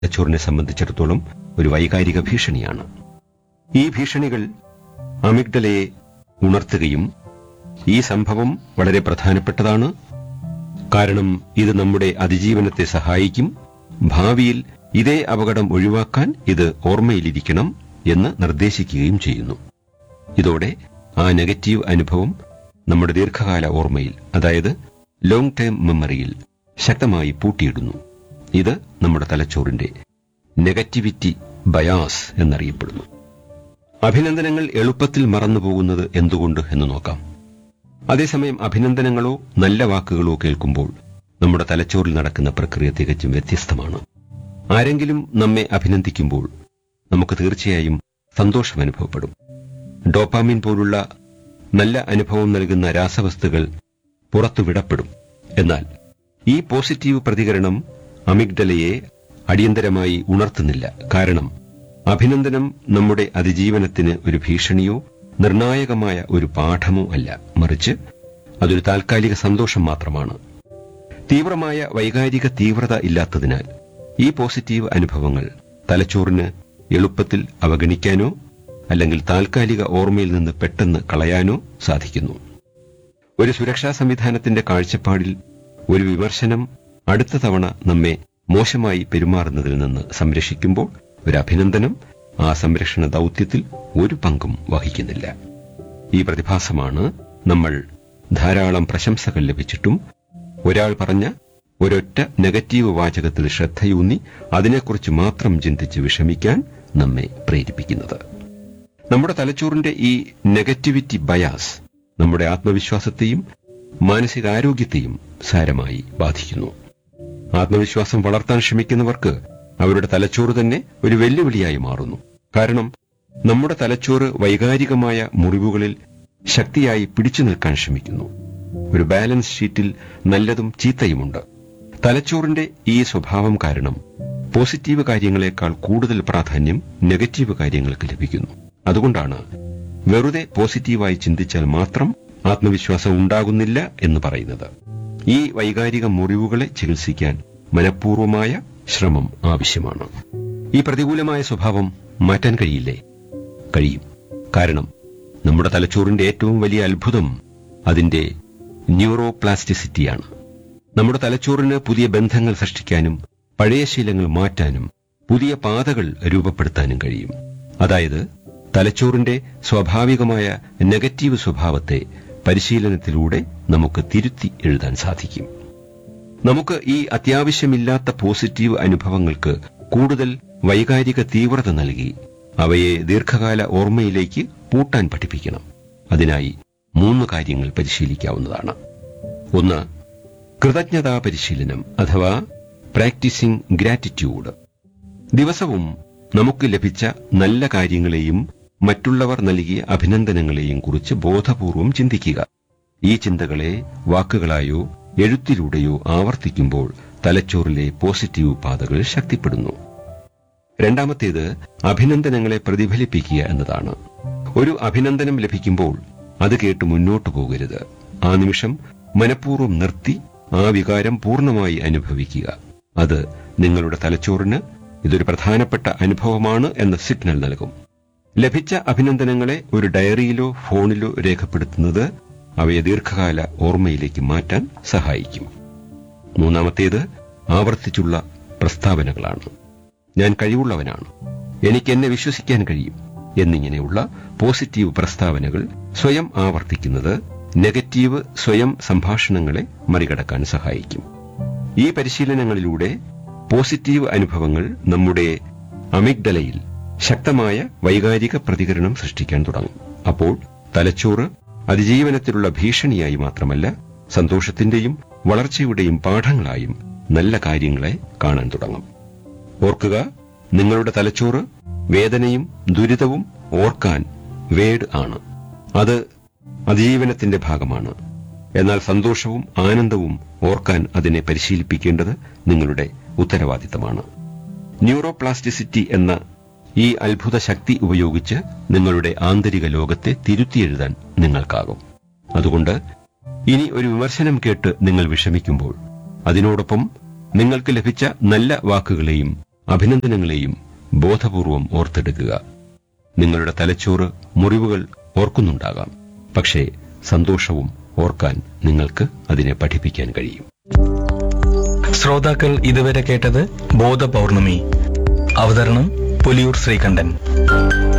തലച്ചോറിനെ സംബന്ധിച്ചിടത്തോളം ഒരു വൈകാരിക ഭീഷണിയാണ് ഈ ഭീഷണികൾ അമിഗ്ഡലയെ ഉണർത്തുകയും ഈ സംഭവം വളരെ പ്രധാനപ്പെട്ടതാണ് കാരണം ഇത് നമ്മുടെ അതിജീവനത്തെ സഹായിക്കും ഭാവിയിൽ ഇതേ അപകടം ഒഴിവാക്കാൻ ഇത് ഓർമ്മയിലിരിക്കണം എന്ന് നിർദ്ദേശിക്കുകയും ചെയ്യുന്നു ഇതോടെ ആ നെഗറ്റീവ് അനുഭവം നമ്മുടെ ദീർഘകാല ഓർമ്മയിൽ അതായത് ലോങ് ടേം മെമ്മറിയിൽ ശക്തമായി പൂട്ടിയിടുന്നു ഇത് നമ്മുടെ തലച്ചോറിന്റെ നെഗറ്റിവിറ്റി ബയാസ് എന്നറിയപ്പെടുന്നു അഭിനന്ദനങ്ങൾ എളുപ്പത്തിൽ മറന്നുപോകുന്നത് എന്തുകൊണ്ട് എന്ന് നോക്കാം അതേസമയം അഭിനന്ദനങ്ങളോ നല്ല വാക്കുകളോ കേൾക്കുമ്പോൾ നമ്മുടെ തലച്ചോറിൽ നടക്കുന്ന പ്രക്രിയ തികച്ചും വ്യത്യസ്തമാണ് ആരെങ്കിലും നമ്മെ അഭിനന്ദിക്കുമ്പോൾ നമുക്ക് തീർച്ചയായും സന്തോഷം അനുഭവപ്പെടും ഡോപ്പാമിൻ പോലുള്ള നല്ല അനുഭവം നൽകുന്ന രാസവസ്തുക്കൾ പുറത്തുവിടപ്പെടും എന്നാൽ ഈ പോസിറ്റീവ് പ്രതികരണം അമിഗ്ഡലയെ അടിയന്തരമായി ഉണർത്തുന്നില്ല കാരണം അഭിനന്ദനം നമ്മുടെ അതിജീവനത്തിന് ഒരു ഭീഷണിയോ നിർണായകമായ ഒരു പാഠമോ അല്ല മറിച്ച് അതൊരു താൽക്കാലിക സന്തോഷം മാത്രമാണ് തീവ്രമായ വൈകാരിക തീവ്രത ഇല്ലാത്തതിനാൽ ഈ പോസിറ്റീവ് അനുഭവങ്ങൾ തലച്ചോറിന് എളുപ്പത്തിൽ അവഗണിക്കാനോ അല്ലെങ്കിൽ താൽക്കാലിക ഓർമ്മയിൽ നിന്ന് പെട്ടെന്ന് കളയാനോ സാധിക്കുന്നു ഒരു സുരക്ഷാ സംവിധാനത്തിന്റെ കാഴ്ചപ്പാടിൽ ഒരു വിമർശനം അടുത്ത തവണ നമ്മെ മോശമായി പെരുമാറുന്നതിൽ നിന്ന് സംരക്ഷിക്കുമ്പോൾ ഒരു അഭിനന്ദനം ആ സംരക്ഷണ ദൗത്യത്തിൽ ഒരു പങ്കും വഹിക്കുന്നില്ല ഈ പ്രതിഭാസമാണ് നമ്മൾ ധാരാളം പ്രശംസകൾ ലഭിച്ചിട്ടും ഒരാൾ പറഞ്ഞ ഒരൊറ്റ നെഗറ്റീവ് വാചകത്തിൽ ശ്രദ്ധയൂന്നി അതിനെക്കുറിച്ച് മാത്രം ചിന്തിച്ച് വിഷമിക്കാൻ നമ്മെ പ്രേരിപ്പിക്കുന്നത് നമ്മുടെ തലച്ചോറിന്റെ ഈ നെഗറ്റിവിറ്റി ബയാസ് നമ്മുടെ ആത്മവിശ്വാസത്തെയും മാനസികാരോഗ്യത്തെയും സാരമായി ബാധിക്കുന്നു ആത്മവിശ്വാസം വളർത്താൻ ശ്രമിക്കുന്നവർക്ക് അവരുടെ തലച്ചോറ് തന്നെ ഒരു വെല്ലുവിളിയായി മാറുന്നു കാരണം നമ്മുടെ തലച്ചോറ് വൈകാരികമായ മുറിവുകളിൽ ശക്തിയായി പിടിച്ചു നിൽക്കാൻ ശ്രമിക്കുന്നു ഒരു ബാലൻസ് ഷീറ്റിൽ നല്ലതും ചീത്തയുമുണ്ട് തലച്ചോറിന്റെ ഈ സ്വഭാവം കാരണം പോസിറ്റീവ് കാര്യങ്ങളെക്കാൾ കൂടുതൽ പ്രാധാന്യം നെഗറ്റീവ് കാര്യങ്ങൾക്ക് ലഭിക്കുന്നു അതുകൊണ്ടാണ് വെറുതെ പോസിറ്റീവായി ചിന്തിച്ചാൽ മാത്രം ആത്മവിശ്വാസം ഉണ്ടാകുന്നില്ല എന്ന് പറയുന്നത് ഈ വൈകാരിക മുറിവുകളെ ചികിത്സിക്കാൻ മനഃപൂർവമായ ശ്രമം ആവശ്യമാണ് ഈ പ്രതികൂലമായ സ്വഭാവം മാറ്റാൻ കഴിയില്ലേ കഴിയും കാരണം നമ്മുടെ തലച്ചോറിന്റെ ഏറ്റവും വലിയ അത്ഭുതം അതിന്റെ ന്യൂറോപ്ലാസ്റ്റിസിറ്റിയാണ് നമ്മുടെ തലച്ചോറിന് പുതിയ ബന്ധങ്ങൾ സൃഷ്ടിക്കാനും പഴയ ശീലങ്ങൾ മാറ്റാനും പുതിയ പാതകൾ രൂപപ്പെടുത്താനും കഴിയും അതായത് തലച്ചോറിന്റെ സ്വാഭാവികമായ നെഗറ്റീവ് സ്വഭാവത്തെ പരിശീലനത്തിലൂടെ നമുക്ക് തിരുത്തി എഴുതാൻ സാധിക്കും നമുക്ക് ഈ അത്യാവശ്യമില്ലാത്ത പോസിറ്റീവ് അനുഭവങ്ങൾക്ക് കൂടുതൽ വൈകാരിക തീവ്രത നൽകി അവയെ ദീർഘകാല ഓർമ്മയിലേക്ക് പൂട്ടാൻ പഠിപ്പിക്കണം അതിനായി മൂന്ന് കാര്യങ്ങൾ പരിശീലിക്കാവുന്നതാണ് ഒന്ന് കൃതജ്ഞതാ പരിശീലനം അഥവാ പ്രാക്ടീസിംഗ് ഗ്രാറ്റിറ്റ്യൂഡ് ദിവസവും നമുക്ക് ലഭിച്ച നല്ല കാര്യങ്ങളെയും മറ്റുള്ളവർ നൽകിയ അഭിനന്ദനങ്ങളെയും കുറിച്ച് ബോധപൂർവം ചിന്തിക്കുക ഈ ചിന്തകളെ വാക്കുകളായോ എഴുത്തിലൂടെയോ ആവർത്തിക്കുമ്പോൾ തലച്ചോറിലെ പോസിറ്റീവ് പാതകൾ ശക്തിപ്പെടുന്നു രണ്ടാമത്തേത് അഭിനന്ദനങ്ങളെ പ്രതിഫലിപ്പിക്കുക എന്നതാണ് ഒരു അഭിനന്ദനം ലഭിക്കുമ്പോൾ അത് കേട്ട് മുന്നോട്ടു പോകരുത് ആ നിമിഷം മനഃപൂർവ്വം നിർത്തി ആ വികാരം പൂർണ്ണമായി അനുഭവിക്കുക അത് നിങ്ങളുടെ തലച്ചോറിന് ഇതൊരു പ്രധാനപ്പെട്ട അനുഭവമാണ് എന്ന സിഗ്നൽ നൽകും ലഭിച്ച അഭിനന്ദനങ്ങളെ ഒരു ഡയറിയിലോ ഫോണിലോ രേഖപ്പെടുത്തുന്നത് അവയെ ദീർഘകാല ഓർമ്മയിലേക്ക് മാറ്റാൻ സഹായിക്കും മൂന്നാമത്തേത് ആവർത്തിച്ചുള്ള പ്രസ്താവനകളാണ് ഞാൻ കഴിവുള്ളവനാണ് എനിക്ക് എന്നെ വിശ്വസിക്കാൻ കഴിയും എന്നിങ്ങനെയുള്ള പോസിറ്റീവ് പ്രസ്താവനകൾ സ്വയം ആവർത്തിക്കുന്നത് നെഗറ്റീവ് സ്വയം സംഭാഷണങ്ങളെ മറികടക്കാൻ സഹായിക്കും ഈ പരിശീലനങ്ങളിലൂടെ പോസിറ്റീവ് അനുഭവങ്ങൾ നമ്മുടെ അമിഗ്ഡലയിൽ ശക്തമായ വൈകാരിക പ്രതികരണം സൃഷ്ടിക്കാൻ തുടങ്ങും അപ്പോൾ തലച്ചോറ് അതിജീവനത്തിലുള്ള ഭീഷണിയായി മാത്രമല്ല സന്തോഷത്തിന്റെയും വളർച്ചയുടെയും പാഠങ്ങളായും നല്ല കാര്യങ്ങളെ കാണാൻ തുടങ്ങും ഓർക്കുക നിങ്ങളുടെ തലച്ചോറ് വേദനയും ദുരിതവും ഓർക്കാൻ വേഡ് ആണ് അത് അതിജീവനത്തിന്റെ ഭാഗമാണ് എന്നാൽ സന്തോഷവും ആനന്ദവും ഓർക്കാൻ അതിനെ പരിശീലിപ്പിക്കേണ്ടത് നിങ്ങളുടെ ഉത്തരവാദിത്തമാണ് ന്യൂറോപ്ലാസ്റ്റിസിറ്റി എന്ന ഈ അത്ഭുത ശക്തി ഉപയോഗിച്ച് നിങ്ങളുടെ ആന്തരിക ലോകത്തെ തിരുത്തിയെഴുതാൻ നിങ്ങൾക്കാകും അതുകൊണ്ട് ഇനി ഒരു വിമർശനം കേട്ട് നിങ്ങൾ വിഷമിക്കുമ്പോൾ അതിനോടൊപ്പം നിങ്ങൾക്ക് ലഭിച്ച നല്ല വാക്കുകളെയും അഭിനന്ദനങ്ങളെയും ബോധപൂർവം ഓർത്തെടുക്കുക നിങ്ങളുടെ തലച്ചോറ് മുറിവുകൾ ഓർക്കുന്നുണ്ടാകാം പക്ഷേ സന്തോഷവും ഓർക്കാൻ നിങ്ങൾക്ക് അതിനെ പഠിപ്പിക്കാൻ കഴിയും ശ്രോതാക്കൾ ഇതുവരെ കേട്ടത് ബോധപൗർണമി അവതരണം പുലിയൂർ ശ്രീകണ്ഠൻ